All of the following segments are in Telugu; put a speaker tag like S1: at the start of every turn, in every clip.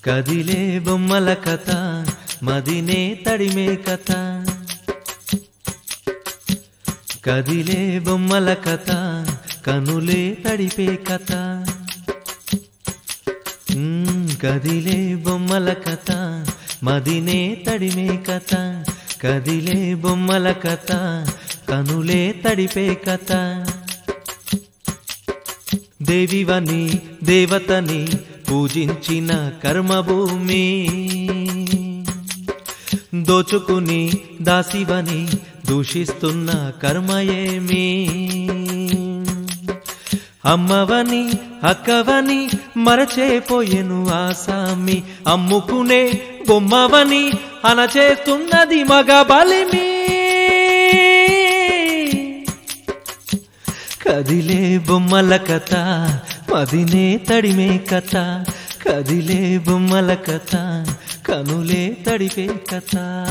S1: కదిలే బొమ్మల కథ మదినే తడిమే కథ కదిలే బొమ్మల కథ కనులే తడిపే కథ మ్మ్, కదిలే బొమ్మల కథ మదినే తడిమే కథ కదిలే బొమ్మల కథ కనులే తడిపే కథ దేవివని దేవతని పూజించిన కర్మభూమి దోచుకుని దాసివని దూషిస్తున్న కర్మయేమి అమ్మవని అక్కవని మరచేపోయెను ఆసామి అమ్ముకునే బొమ్మవని అనచేస్తున్నది మగ బలిమి కదిలే బొమ్మల కథ మదినే తడిమే కథ కదిలే బొమ్మల కథ కనులే తడిపే కథ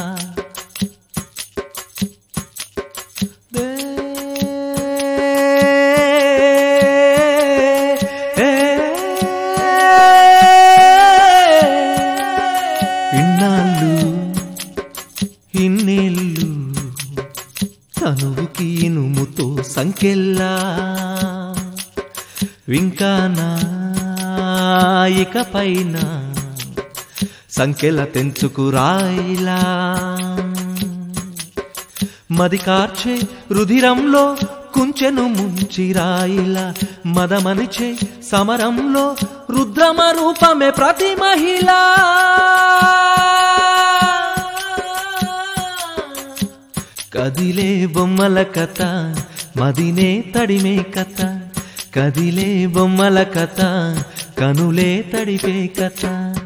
S1: ఇన్నాళ్ళు ఇన్నేళ్ళు తనువుకి ఇనుముతో సంకెల్లా వింకానా ఇక పైన సంకెల తెంచుకురాయిలా మది కార్చే రుధిరంలో కుంచెను ముంచిరాయిలా మదమనిచే సమరంలో రుద్రమ రూపమే ప్రతి మహిళ కదిలే బొమ్మల కథ మదినే తడిమే కథ కదిలే బొమ్మల కథ కనులే తడిపే కథ